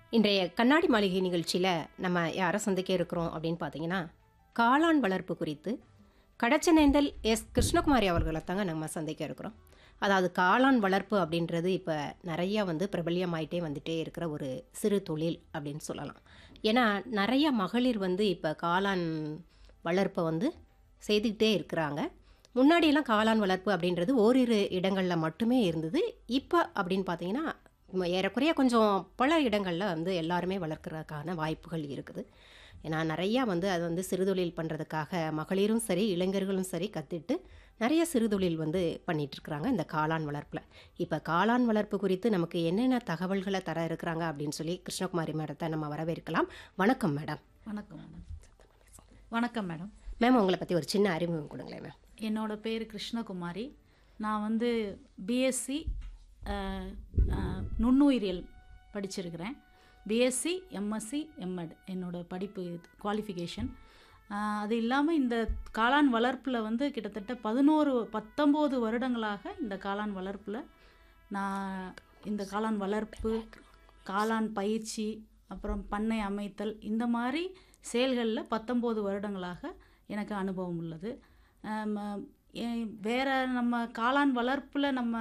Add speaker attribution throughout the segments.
Speaker 1: இன்றைய கண்ணாடி மாளிகை நிகழ்ச்சியில் நம்ம யாரை சந்திக்க இருக்கிறோம் அப்படின்னு பார்த்தீங்கன்னா காளான் வளர்ப்பு குறித்து கடச்சனேந்தல் எஸ் கிருஷ்ணகுமாரி அவர்களை தாங்க நம்ம சந்திக்க இருக்கிறோம் அதாவது காளான் வளர்ப்பு அப்படின்றது இப்போ நிறையா வந்து பிரபல்யமாயிட்டே வந்துட்டே இருக்கிற ஒரு சிறு தொழில் அப்படின்னு சொல்லலாம் ஏன்னா நிறைய மகளிர் வந்து இப்போ காளான் வளர்ப்பை வந்து செய்துக்கிட்டே இருக்கிறாங்க முன்னாடியெல்லாம் காளான் வளர்ப்பு அப்படின்றது ஓரிரு இடங்களில் மட்டுமே இருந்தது இப்போ அப்படின்னு பார்த்தீங்கன்னா ம- ஏறக்குறைய கொஞ்சம் பல இடங்களில் வந்து எல்லாருமே வளர்க்குறதுக்கான வாய்ப்புகள் இருக்குது ஏன்னா நிறையா வந்து அது வந்து சிறுதொழில் பண்ணுறதுக்காக மகளிரும் சரி இளைஞர்களும் சரி கற்றுட்டு நிறைய சிறுதொழில் வந்து பண்ணிட்டு இருக்கிறாங்க இந்த காளான் வளர்ப்பில் இப்போ காளான் வளர்ப்பு குறித்து நமக்கு என்னென்ன தகவல்களை தர இருக்கிறாங்க அப்படின்னு சொல்லி கிருஷ்ணகுமாரி மேடத்தை நம்ம வரவேற்கலாம் வணக்கம் மேடம்
Speaker 2: வணக்கம் மேடம் வணக்கம் மேடம்
Speaker 1: மேம் உங்களை பற்றி ஒரு சின்ன அறிமுகம் கொடுங்களேன் மேம்
Speaker 2: என்னோட பேர் கிருஷ்ணகுமாரி நான் வந்து பிஎஸ்சி நுண்ணுயிரியல் படிச்சிருக்கிறேன் பிஎஸ்சி எம்எஸ்சி எம்எட் என்னோட படிப்பு குவாலிஃபிகேஷன் அது இல்லாமல் இந்த காளான் வளர்ப்பில் வந்து கிட்டத்தட்ட பதினோரு பத்தொம்போது வருடங்களாக இந்த காளான் வளர்ப்பில் நான் இந்த காளான் வளர்ப்பு காளான் பயிற்சி அப்புறம் பண்ணை அமைத்தல் இந்த மாதிரி செயல்களில் பத்தொம்போது வருடங்களாக எனக்கு அனுபவம் உள்ளது ஆம், ஏ- வேற நம்ம காளான் வளர்ப்பில் நம்ம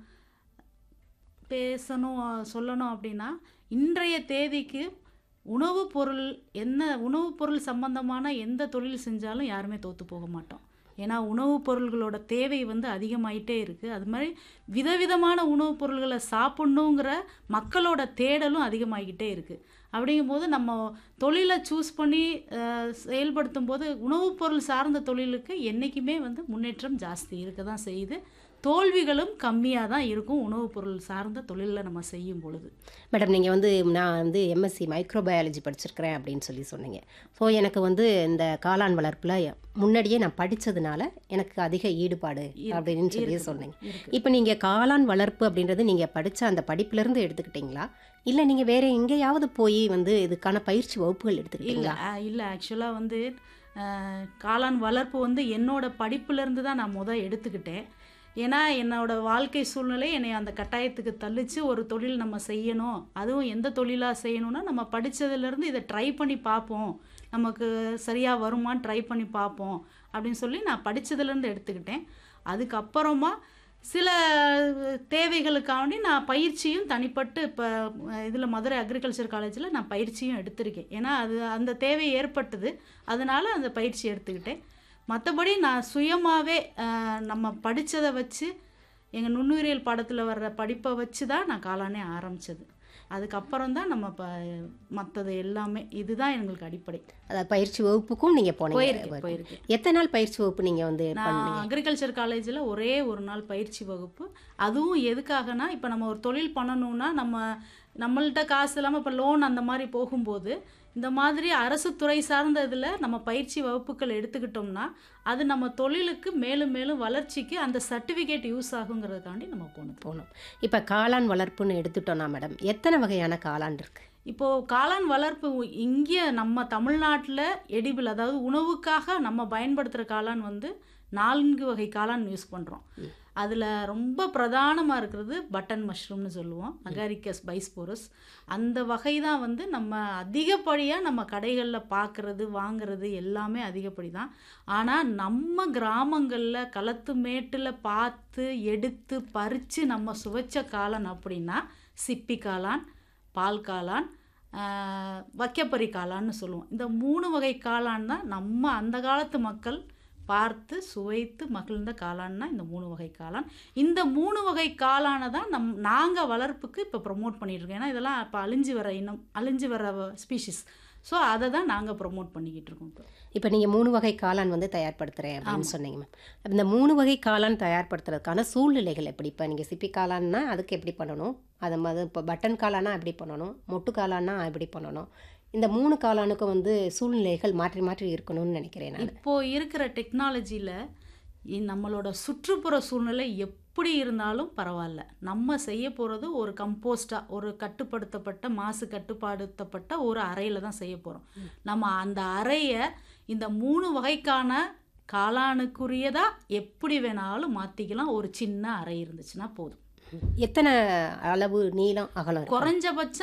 Speaker 2: பேசணும் சொல்லணும் அப்படின்னா இன்றைய தேதிக்கு உணவுப் பொருள் என்ன உணவுப் பொருள் சம்பந்தமான எந்த தொழில் செஞ்சாலும் யாருமே தோற்று போக மாட்டோம் ஏன்னா உணவுப் பொருள்களோட தேவை வந்து அதிகமாயிட்டே இருக்குது அது மாதிரி விதவிதமான உணவுப் பொருள்களை சாப்பிட்ணுங்கிற மக்களோட தேடலும் அதிகமாகிக்கிட்டே இருக்குது அப்படிங்கும்போது நம்ம தொழிலை சூஸ் பண்ணி அஹ், செயல்படுத்தும் போது உணவுப் பொருள் சார்ந்த தொழிலுக்கு என்றைக்குமே வந்து முன்னேற்றம் ஜாஸ்தி இருக்க தான் செய்யுது தோல்விகளும் கம்மியாக தான் இருக்கும் உணவுப் பொருள் சார்ந்த தொழிலில் நம்ம செய்யும் பொழுது
Speaker 1: மேடம் நீங்கள் வந்து நான் வந்து எம்எஸ்சி மைக்ரோபயாலஜி படிச்சிருக்கிறேன் அப்படின்னு சொல்லி சொன்னீங்க ஸோ எனக்கு வந்து இந்த காளான் வளர்ப்பில் முன்னாடியே நான் படித்ததுனால எனக்கு அதிக ஈடுபாடு அப்படின்னு சொல்லி
Speaker 2: இருக்குது,
Speaker 1: சொன்னீங்க
Speaker 2: இருக்கு.
Speaker 1: இப்போ நீங்கள் காளான் வளர்ப்பு அப்படின்றது நீங்கள் படித்த அந்த படிப்புலேருந்து எடுத்துக்கிட்டீங்களா இல்லை நீங்கள் வேற எங்கேயாவது போய் வந்து இதுக்கான பயிற்சி வகுப்புகள்
Speaker 2: இல்லை
Speaker 1: எடுத்துக்கிட்டீங்களா
Speaker 2: இல்லை ஆக்சுவலாக வந்து அஹ், காளான் வளர்ப்பு வந்து என்னோட படிப்புலேருந்து தான் நான் முத எடுத்துக்கிட்டேன் ஏன்னா என்னோட வாழ்க்கை சூழ்நிலை என்னை அந்த கட்டாயத்துக்கு தள்ளிச்சு ஒரு தொழில் நம்ம செய்யணும் அதுவும் எந்த தொழிலாக செய்யணும்னா நம்ம படித்ததுலேருந்து இதை ட்ரை பண்ணி பார்ப்போம் நமக்கு சரியாக வருமான்னு ட்ரை பண்ணி பார்ப்போம் அப்படின்னு சொல்லி நான் படித்ததுலேருந்து எடுத்துக்கிட்டேன் அதுக்கப்புறமா சில தேவைகளுக்காண்டி நான் பயிற்சியும் தனிப்பட்டு இப்போ இதில் மதுரை அக்ரிகல்ச்சர் காலேஜில் நான் பயிற்சியும் எடுத்திருக்கேன் ஏன்னா அது அந்த தேவை ஏற்பட்டது அதனால அந்த பயிற்சி எடுத்துக்கிட்டேன் மற்றபடி நான் சுயமாகவே நம்ம படித்ததை வச்சு எங்கள் நுண்ணுயிரியல் பாடத்தில் வர்ற படிப்பை வச்சு தான் நான் காளானே ஆரம்பித்தது அதுக்கப்புறம் தான் நம்ம இப்போ மற்றது எல்லாமே இதுதான் எங்களுக்கு அடிப்படை
Speaker 1: அதாவது பயிற்சி வகுப்புக்கும் நீங்கள் போனீங்க
Speaker 2: போயிருக்கு போயிருக்கு
Speaker 1: எத்தனை நாள் பயிற்சி வகுப்பு நீங்கள் வந்து
Speaker 2: நான்
Speaker 1: பண்ணீங்க
Speaker 2: அக்ரிகல்ச்சர் காலேஜில் ஒரே ஒரு நாள் பயிற்சி வகுப்பு அதுவும் எதுக்காகனா இப்போ நம்ம ஒரு தொழில் பண்ணணும்னா நம்ம நம்மள்ட்ட காசு இல்லாமல் இப்போ லோன் அந்த மாதிரி போகும்போது இந்த மாதிரி அரசு துறை சார்ந்த இதில் நம்ம பயிற்சி வகுப்புகள் எடுத்துக்கிட்டோம்னா அது நம்ம தொழிலுக்கு மேலும் மேலும் வளர்ச்சிக்கு அந்த சர்டிஃபிகேட் யூஸ் ஆகுங்கிறதுக்காண்டி நம்ம போனது
Speaker 1: போகணும் இப்போ காளான் வளர்ப்புன்னு எடுத்துட்டோம்னா மேடம் எத்தனை வகையான காளான் இருக்குது
Speaker 2: இப்போது காளான் வளர்ப்பு இங்கே நம்ம தமிழ்நாட்டில் எடிபிள் அதாவது உணவுக்காக நம்ம பயன்படுத்துகிற காளான் வந்து நான்கு வகை காளான் யூஸ் பண்ணுறோம் அதில் ரொம்ப பிரதானமாக இருக்கிறது பட்டன் மஷ்ரூம்னு சொல்லுவோம் அகாரிக்கஸ் பைஸ்போரஸ் அந்த வகை தான் வந்து நம்ம அதிகப்படியாக நம்ம கடைகளில் பார்க்குறது வாங்குறது எல்லாமே அதிகப்படி தான் ஆனால் நம்ம கிராமங்களில் களத்து மேட்டில் பார்த்து எடுத்து பறித்து நம்ம சுவைச்ச காளான் அப்படின்னா சிப்பி காளான் பால் காளான் ஆஹ், வக்கப்பரி காளான்னு சொல்லுவோம் இந்த மூணு வகை காளான் தான் நம்ம அந்த காலத்து மக்கள் பார்த்து சுவைத்து மகிழ்ந்த காளான்னா இந்த மூணு வகை காளான் இந்த மூணு வகை காளானை தான் நம் நாங்கள் வளர்ப்புக்கு இப்போ ப்ரொமோட் பண்ணிகிட்ருக்கோம் ஏன்னா இதெல்லாம் இப்போ அழிஞ்சு வர இனம் அழிஞ்சு வர ஸ்பீஷிஸ் ஸோ அதை தான் நாங்கள் ப்ரொமோட் பண்ணிக்கிட்டு இருக்கோம் இப்போ
Speaker 1: இப்போ நீங்கள் மூணு வகை காளான் வந்து தயார்படுத்துகிறேன் அப்படின்னு சொன்னீங்க மேம் இந்த மூணு வகை காளான் தயார்படுத்துறதுக்கான சூழ்நிலைகள் எப்படி இப்போ நீங்கள் சிப்பி காளான்னா அதுக்கு எப்படி பண்ணணும் அது மாதிரி இப்போ பட்டன் காளானா எப்படி பண்ணணும் மொட்டு காளான்னா எப்படி பண்ணணும் இந்த மூணு காளானுக்கும் வந்து சூழ்நிலைகள் மாற்றி மாற்றி இருக்கணும்னு நினைக்கிறேன் நான்
Speaker 2: இப்போ இருக்கிற டெக்னாலஜியில் நம்மளோட சுற்றுப்புற சூழ்நிலை எப்படி இருந்தாலும் பரவாயில்ல நம்ம செய்ய போகிறது ஒரு கம்போஸ்டாக ஒரு கட்டுப்படுத்தப்பட்ட மாசு கட்டுப்படுத்தப்பட்ட ஒரு அறையில் தான் செய்ய போகிறோம் நம்ம அந்த அறையை இந்த மூணு வகைக்கான காளானுக்குரியதாக எப்படி வேணாலும் மாற்றிக்கலாம் ஒரு சின்ன அறை இருந்துச்சுன்னா போதும்
Speaker 1: எத்தனை அளவு நீளம் அகலம் இருக்கு?
Speaker 2: குறைஞ்சபட்சம்